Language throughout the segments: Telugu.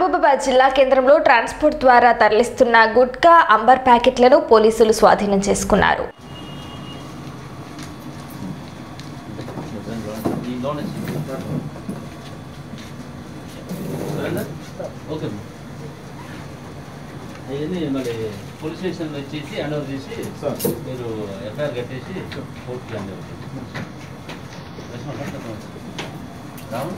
మహబూబాబాద్ జిల్లా కేంద్రంలో ట్రాన్స్పోర్ట్ ద్వారా తరలిస్తున్న గుట్కా అంబర్ ప్యాకెట్లను పోలీసులు స్వాధీనం చేసుకున్నారు ఓకే అవన్నీ మళ్ళీ పోలీస్ స్టేషన్ వచ్చేసి హ్యాండ్ ఓవర్ చేసి మీరు ఎఫ్ఐఆర్ కట్టేసి కోర్టుకి హ్యాండ్ ఓవర్ చేసి రాము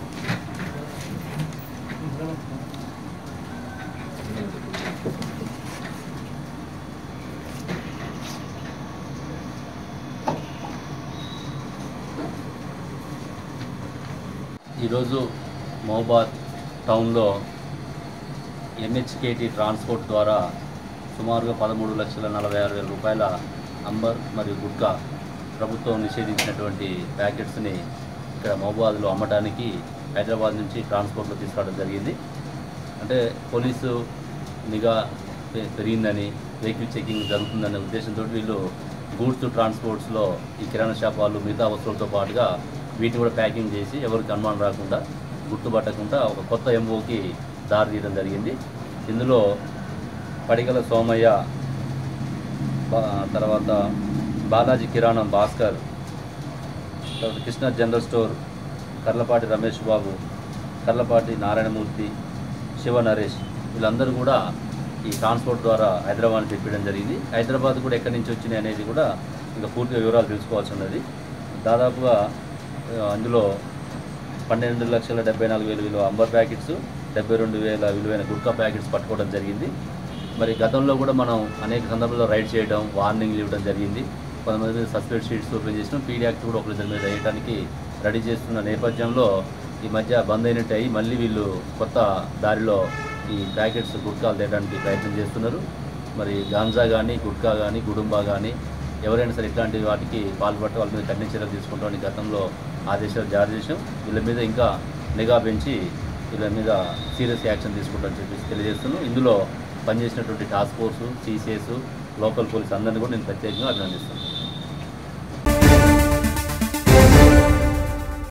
ఈరోజు మహబాద్ టౌన్లో ఎన్హెచ్కేటి ట్రాన్స్పోర్ట్ ద్వారా సుమారుగా పదమూడు లక్షల నలభై ఆరు వేల రూపాయల అంబర్ మరియు గుట్కా ప్రభుత్వం నిషేధించినటువంటి ప్యాకెట్స్ని ఇక్కడ మహబాద్లో అమ్మడానికి హైదరాబాద్ నుంచి ట్రాన్స్పోర్ట్లో తీసుకురావడం జరిగింది అంటే పోలీసు నిఘా పె- పెరిగిందని వెహికల్ చెకింగ్ జరుగుతుందనే ఉద్దేశంతో వీళ్ళు గూడ్స్ ట్రాన్స్పోర్ట్స్లో ఈ కిరాణా షాప్ వాళ్ళు మిగతా వస్తువులతో పాటుగా వీటిని కూడా ప్యాకింగ్ చేసి ఎవరికి అనుమానం రాకుండా గుర్తుపట్టకుండా ఒక కొత్త ఎంఓకి దారి తీయడం జరిగింది ఇందులో పడిగల సోమయ్య బా- తర్వాత బాలాజీ కిరాణం భాస్కర్ తర్వాత కృష్ణ జనరల్ స్టోర్ కర్లపాటి రమేష్ బాబు కర్లపాటి నారాయణమూర్తి శివ నరేష్ వీళ్ళందరూ కూడా ఈ ట్రాన్స్పోర్ట్ ద్వారా హైదరాబాద్ తెప్పించడం జరిగింది హైదరాబాద్ కూడా ఎక్కడి నుంచి వచ్చినాయి అనేది కూడా ఇంకా పూర్తిగా వివరాలు తెలుసుకోవాల్సి ఉన్నది దాదాపుగా ఆ, అందులో పన్నెండు లక్షల డెబ్బై నాలుగు వేలు విలువ అంబర్ ప్యాకెట్స్ డెబ్బై రెండు వేల విలువైన గుట్కా ప్యాకెట్స్ పట్టుకోవడం జరిగింది మరి గతంలో కూడా మనం అనేక సందర్భాల్లో రైడ్ చేయడం వార్నింగ్లు ఇవ్వడం జరిగింది కొంతమంది మీద సస్పెండ్ షీట్స్ ఓపెన్ చేసినాం పీడీ యాక్ట్ కూడా ఒకరి మీద వేయడానికి రెడీ చేస్తున్న నేపథ్యంలో ఈ మధ్య బంద్ అయినట్టు అయ్యి మళ్ళీ వీళ్ళు కొత్త దారిలో ఈ ప్యాకెట్స్ గుట్కాలు తేయడానికి ప్రయత్నం చేస్తున్నారు మరి గాంజా కానీ గుట్కా కానీ గుడుంబా కానీ ఎవరైనా సరే ఇట్లాంటి వాటికి పాల్పట్టి వాళ్ళ మీద కఠిన చర్యలు తీసుకుంటామని గతంలో ఆదేశాలు జారీ చేసాం వీళ్ళ మీద ఇంకా నిఘా పెంచి వీళ్ళ మీద సీరియస్ యాక్షన్ తీసుకుంటామని చెప్పేసి తెలియజేస్తున్నాం ఇందులో పనిచేసినటువంటి task force CCS local police అందరినీ కూడా నేను ప్రత్యేకంగా అభినందిస్తున్నాను